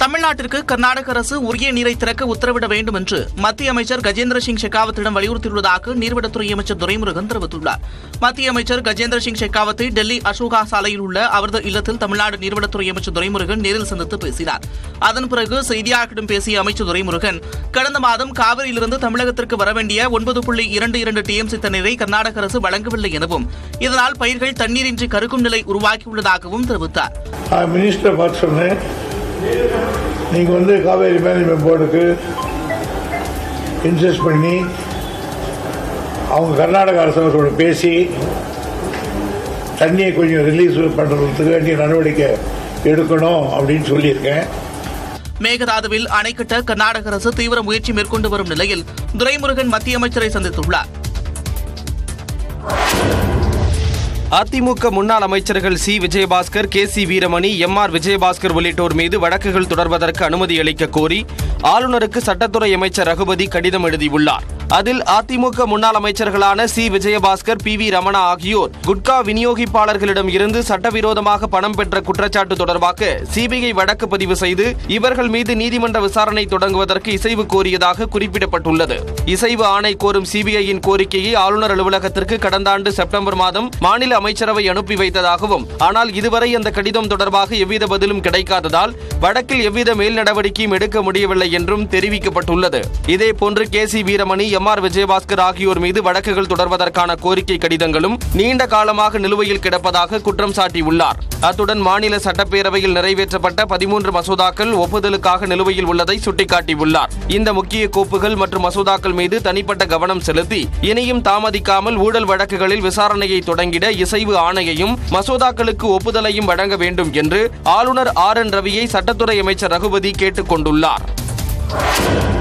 தமிழ்நாட்டிற்கு கர்நாடக அரசு உரிய நீரை திறக்க உத்தரவிட வேண்டும் என்று மத்திய அமைச்சர் கஜேந்திர சிங் ஷெகாவத்திடம் வலியுறுத்தியுள்ளதாக நீர்வளத்துறை அமைச்சர் துரைமுருகன் தெரிவித்துள்ளார் மத்திய அமைச்சர் கஜேந்திர சிங் ஷெகாவத்தை டெல்லி அசோகா சாலையில் உள்ள அவரது இல்லத்தில் தமிழ்நாடு நீர்வளத்துறை அமைச்சர் துரைமுருகன் நேரில் சந்தித்து பேசினார் அதன் பிறகு செய்தியாளர்களிடம் பேசிய அமைச்சர் துரைமுருகன் கடந்த மாதம் காவிரியிலிருந்து தமிழகத்திற்கு வரவேண்டிய ஒன்பது புள்ளி இரண்டு இரண்டு டிஎம்சி தண்ணீரை கர்நாடக அரசு வழங்கவில்லை எனவும் இதனால் பயிர்கள் தண்ணீரின்றி கருக்கும் நிலை உருவாக்கியுள்ளதாகவும் தெரிவித்தார் மினிஸ்டர் பார்த்து சொன்னேன் நீங்கள் வந்து காவேரி மேனேஜ்மெண்ட் போர்டுக்கு இன்சிஸ்ட் பண்ணி அவங்க கர்நாடக அரசோட பேசி தண்ணியை கொஞ்சம் ரிலீஸ் பண்ணுறதுக்கு வேண்டிய நடவடிக்கை எடுக்கணும் அப்படின்னு சொல்லியிருக்கேன் மேகதாதுவில் அணை கட்ட கர்நாடக அரசு தீவிர முயற்சி மேற்கொண்டு வரும் நிலையில் துரைமுருகன் மத்திய அமைச்சரை சந்தித்துள்ளார் அதிமுக முன்னாள் அமைச்சர்கள் C Vijayabaskar K C Veeramani M R Vijayabaskar உள்ளிட்டோர் மீது வழக்குகள் தொடர்வதற்கு அனுமதி அளிக்க கோரி ஆளுநருக்கு சட்டத்துறை அமைச்சர் ரகுபதி கடிதம் எழுதியுள்ளார் அதில் அதிமுக முன்னாள் அமைச்சர்களான C Vijayabaskar P V Ramana ஆகியோர் குட்கா விநியோகிப்பாளர்களிடம் இருந்து சட்டவிரோதமாக பணம் பெற்ற குற்றச்சாட்டு தொடர்பாக சிபிஐ வழக்கு பதிவு செய்து இவர்கள் மீது நீதிமன்ற விசாரணை தொடங்குவதற்கு இசைவு கோரியதாக குறிப்பிடப்பட்டுள்ளது இசைவு ஆணை கோரும் சிபிஐயின் கோரிக்கையை ஆளுநர் அலுவலகத்திற்கு கடந்த ஆண்டு செப்டம்பர் மாதம் மாநில அமைச்சரவை அனுப்பி வைத்ததாகவும் ஆனால் இதுவரை அந்த கடிதம் தொடர்பாக எவ்வித பதிலும் கிடைக்காததால் வழக்கில் எவ்வித மேல் நடவடிக்கையும் எடுக்க முடியவில்லை என்றும் தெரிவிக்கப்பட்டுள்ளது இதேபோன்று K C Veeramani M R Vijayabaskar ஆகியோர் மீது வழக்குகள் தொடர்வதற்கான கோரிக்கை கடிதங்களும் நீண்ட காலமாக நிலுவையில் கிடப்பதாக குற்றம் சாட்டியுள்ளார் அத்துடன் மாநில சட்டப்பேரவையில் நிறைவேற்றப்பட்ட பதிமூன்று மசோதாக்கள் ஒப்புதலுக்காக நிலுவையில் உள்ளதை சுட்டிக்காட்டியுள்ளார் இந்த முக்கிய கோப்புகள் மற்றும் மசோதாக்கள் மீது தனிப்பட்ட கவனம் செலுத்தி இனியும் தாமதிக்காமல் ஊழல் வழக்குகளில் விசாரணையை தொடங்கிட இசைவு ஆணையையும் மசோதாக்களுக்கு ஒப்புதலையும் வழங்க வேண்டும் என்று ஆளுநர் ஆர் என் ரவியை சட்டத்துறை அமைச்சர் ரகுபதி கேட்டுக் கொண்டுள்ளார்